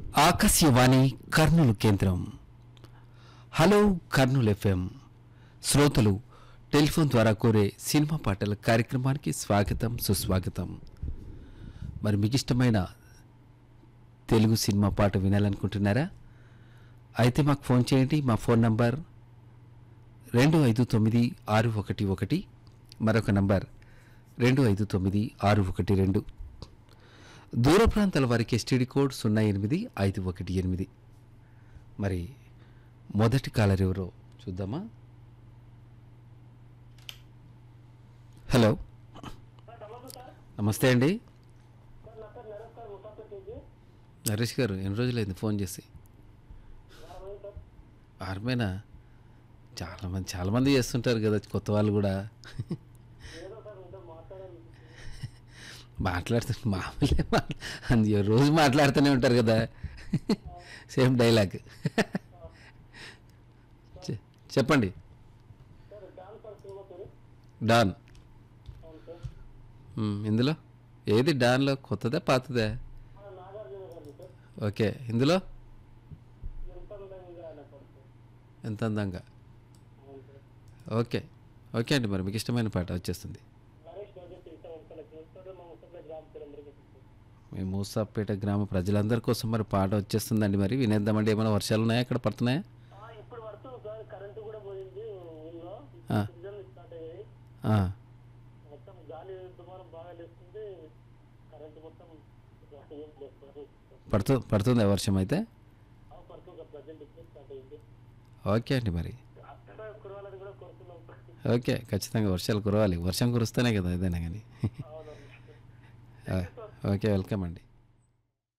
ఆకాశవాణి కర్నూలు కేంద్రం hello Kurnool FM శ్రోతలు telephone ద్వారా కోరే సినిమా పాటల కార్యక్రమానికి స్వాగతం సుస్వాగతం మరి మీకు ఇష్టమైన తెలుగు సినిమా పాట వినాలనుకుంటున్నారా అయితే మాకు ఫోన్ చేయండి మా ఫోన్ నంబర్ రెండు ఐదు తొమ్మిది ఆరు ఒకటి ఒకటి మరొక నంబర్ రెండు ఐదు తొమ్మిది ఆరు ఒకటి రెండు దూర ప్రాంతాల వారికి ఎస్టీడీ కోడ్ సున్నా ఎనిమిది ఐదు ఒకటి ఎనిమిది మరి మొదటి కాలర్ ఎవరో చూద్దామా హలో నమస్తే అండి నరేష్ గారు ఎన్ని రోజులైంది ఫోన్ చేసి ఆర్మేనా చాలామంది చాలామంది చేస్తుంటారు కదా కొత్త వాళ్ళు కూడా మాట్లాడుతు మామూలే మాట్లా- అది రోజు మాట్లాడుతూనే ఉంటారు కదా సేమ్ డైలాగ్ చె- చెప్పండి డాన్ మ్, ఇందులో ఏది డాన్లో కొత్తదా పాతదా ఓకే ఇందులో ఎంత అందంగా ఓకే ఓకే అండి మరి మీకు ఇష్టమైన పాట వచ్చేస్తుంది మీ మూసాపేట గ్రామ ప్రజలందరి కోసం మరి పాట వచ్చేస్తుందండి మరి వినేద్దామండి ఏమైనా వర్షాలు ఉన్నాయా అక్కడ పడుతున్నాయా ఇప్పుడు పడుతుంది సార్ కరెంటు కూడా పోయింది ఊళ్ళో ఆ. సీజన్ స్టార్ట్ అయ్యాయి ఆ, మొత్తం గాలి దుమారం బాగా లేస్తుంది కరెంటు మొత్తం ఏం లేదు సార్. పడుతు పడుతుందా వర్షం అయితే ఆ పడుతుంది ప్రజెంట్ ఇప్పుడు స్టార్ట్ అయింది ఓకే అండి మరి అక్కడ కురవాలని కూడా కోరుతున్నాం ఓకే ఖచ్చితంగా వర్షాలు కురవాలి వర్షం కురుస్తేనే కదా ఏదైనా కానీ అవును ఓకే వెల్కమ్ అండి